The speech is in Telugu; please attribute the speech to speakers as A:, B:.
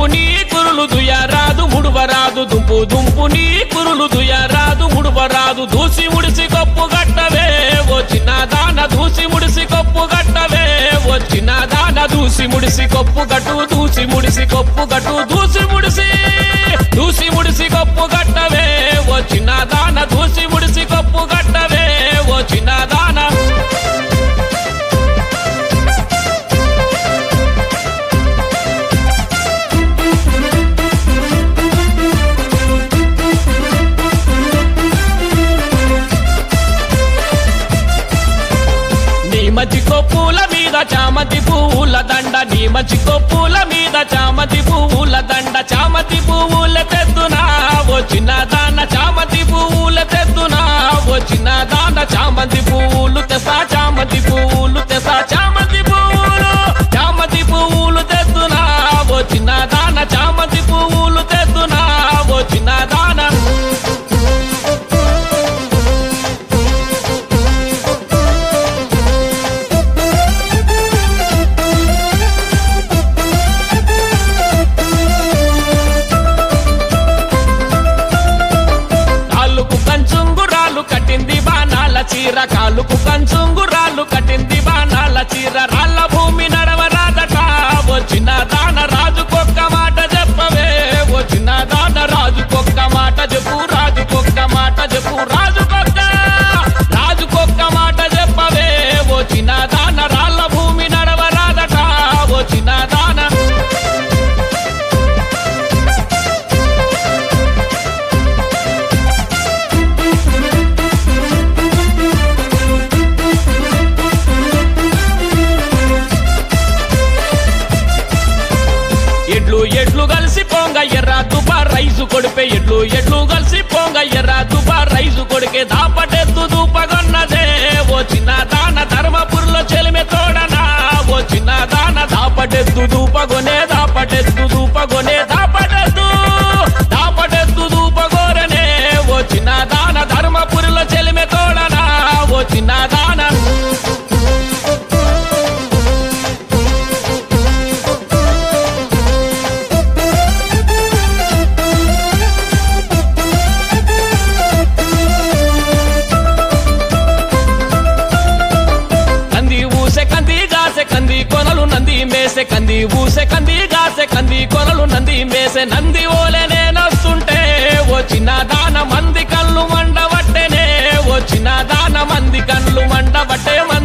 A: దుంపు నీ కురులు దుయ్యరాదు ముడువరాదు దుంపు దుంపు నీ కురులు దుయ్యరాదు ముడువరాదు దూసి ముడిసి కప్పు గట్టవే ఓ చిన్న దాన దూసి ముడిసి కప్పు గట్టవే ఓ చిన్న దాన దూసి ముడిసి కప్పు గట్టు దూసి ముడిసి కప్పు గట్టు దూసి ముడిసి దూసి ముడిసి కప్పు గట్టవే ఓ చిన్న దాన దూసి ముడిసి కప్పు గట్టవే ఓ చిన్న దాన నీ మధ్య కొప్పుల మీద చామతి పువ్వుల దండ నీ మధ్య కొప్పుల మీద చామతి పువ్వుల దండ చామతి పువ్వుల తెద్దునా వచ్చిన దాన చామతి పువ్వుల తెద్దునా వచ్చిన దాన చామతి పువ్వులు తెసా చామతి పువ్వులు తెసా చామతి పువ్వులు చామతి పువ్వులు తెద్దునా వచ్చిన దాన చామతి పువ్వులు తెద్దునా వచ్చిన దాన కాలుకు కంచుంగురాలు కట్టింది బాణాల చీర కాలుకు కంచుంగురాలు కట్టింది బాణాల చీర రాళ్ళ భూమి నడవరాదట వచ్చిన దాన రాజుకొక్క మాట చెప్పవే వచ్చిన దాన రాజుకొక్క మాట చెప్పు రాజుకొక్క మాట చెప్పు రాజుకొక్క రాజుకొక్క మాట చెప్పవే వచ్చిన దాన రాళ్ళ భూమి నడవరాదట వచ్చిన దాన ఎడ్లు ఎడ్లు కలిసి పోంగ ఎర్ర తుబా రైసు కొడిపే ఎడ్లు ఎడ్లు కలిసి పోంగ ఎర్ర తుబా రైసు కొడికే దాపటెత్తు దూపగొన్నదే ఓ చిన్న దాన ధర్మపురిలో చెలిమె తోడనా ఓ చిన్న దాన దాపటెత్తు దూపగొనే దాపటెత్తు దూపగొనే దాపటెత్తు దాపటెత్తు దూపగోరనే ఓ చిన్న దాన ధర్మపురిలో చెలిమె తోడనా ఓ చిన్న దాన కంది ఊసె కంది గాసె కంది కొనలు నంది మేసె కంది ఊసె కంది గాసె కంది కొనలు నంది మేసె నంది ఓలే నేనొస్తుంటే వచ్చిన దాన మంది కళ్ళు మండబట్టెనే వచ్చిన దాన మంది కళ్ళు మండబట్టే మంది